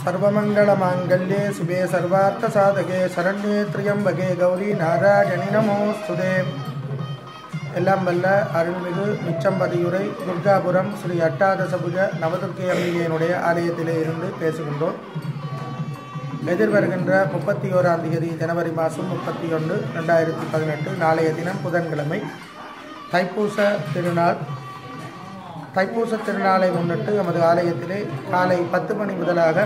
सर्वमङ्गलमाङ्गल्ये शिवे सर्वार्थसाधके शरण्ये त्र्यम्बके கௌரி நாராயணி நமோஸ்துதே எல்லாம் வல்ல அருள்மிகு மிச்சம்பதியுரை துர்காபுரம் ஸ்ரீ அட்டாதசபுஜ நவதுர்க்கை அம்பிகையினுடைய ஆலயத்திலே இருந்து பேசுகின்றோம் எதிர்வருகின்ற முப்பத்தி ஓராம் தேதி ஜனவரி மாதம் முப்பத்தி ஒன்று ரெண்டாயிரத்தி பதினெட்டு நாளைய தினம் புதன்கிழமை தைப்பூச திருநாள் தைப்பூச திருநாளை முன்னிட்டு நமது ஆலயத்திலே காலை பத்து மணி முதலாக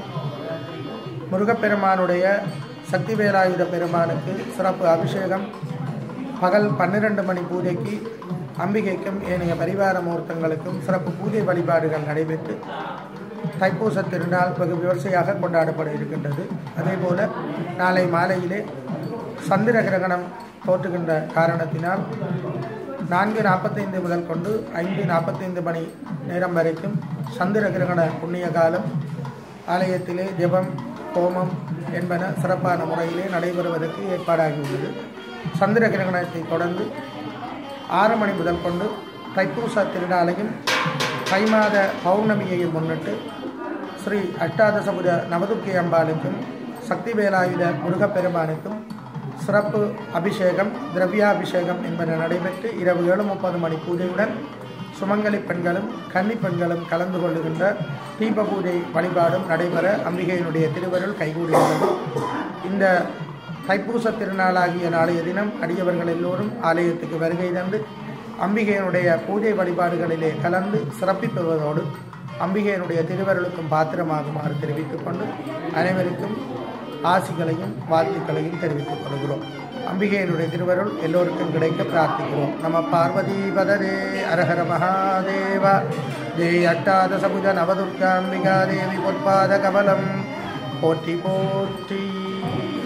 முருகப்பெருமானுடைய சக்தி வேலாயுத பெருமானுக்கு சிறப்பு அபிஷேகம் பகல் பன்னிரண்டு மணி பூஜைக்கு அம்பிகைக்கும் ஏனைய பரிவார முகூர்த்தங்களுக்கும் சிறப்பு பூஜை வழிபாடுகள் நடைபெற்று தைப்பூச திருநாள் வெகு விமர்சையாக கொண்டாடப்பட இருக்கின்றது அதேபோல நாளை மாலையிலே சந்திர கிரகணம் தோற்றுகின்ற காரணத்தினால் நான்கு நாற்பத்தைந்து முதல் கொண்டு ஐந்து நாற்பத்தைந்து மணி நேரம் வரைக்கும் சந்திர கிரகண புண்ணிய காலம் ஆலயத்திலே ஜெபம் ஹோமம் என்பன சிறப்பான முறையிலே நடைபெறுவதற்கு ஏற்பாடாகியுள்ளது சந்திர கிரகணத்தை தொடர்ந்து ஆறு மணி முதல் கொண்டு தைப்பூச திருநாளையும் தை மாத பௌர்ணமியையும் முன்னிட்டு ஸ்ரீ அஷ்டாதசபுர நவதுர்க்கை அம்பாளுக்கும் சக்தி வேலாயுத முருகப்பெருமானுக்கும் சிறப்பு அபிஷேகம் திரவியாபிஷேகம் என்பன நடைபெற்று இரவு ஏழு முப்பது மணி பூஜையுடன் சுமங்கலி பெண்களும் கன்னி பெண்களும் கலந்து கொள்ளுகின்ற தீப பூஜை வழிபாடும் நடைபெற அம்பிகையினுடைய திருவருள் கைகூடியுள்ளது இந்த தைப்பூச திருநாளாகிய நாளைய தினம் அடியவர்கள் எல்லோரும் ஆலயத்துக்கு வருகை தந்து அம்பிகையினுடைய பூஜை வழிபாடுகளிலே கலந்து சிறப்பிப்பதோடு அம்பிகையினுடைய திருவருளுக்கும் பாத்திரமாகுமாறு தெரிவித்துக் கொண்டு அனைவருக்கும் ஆசிகளையும் வாழ்த்துக்களையும் தெரிவித்துக் கொள்கிறோம் அம்பிகையினுடைய திருவருள் எல்லோருக்கும் கிடைக்க பிரார்த்திக்கிறோம் நம பார்வதி பதரே அரஹர மகாதேவா ஜெய் அட்டாதசபுஜ நவதுர்காம்பிகா தேவி பொற்பாத கமலம் போற்றி போற்றி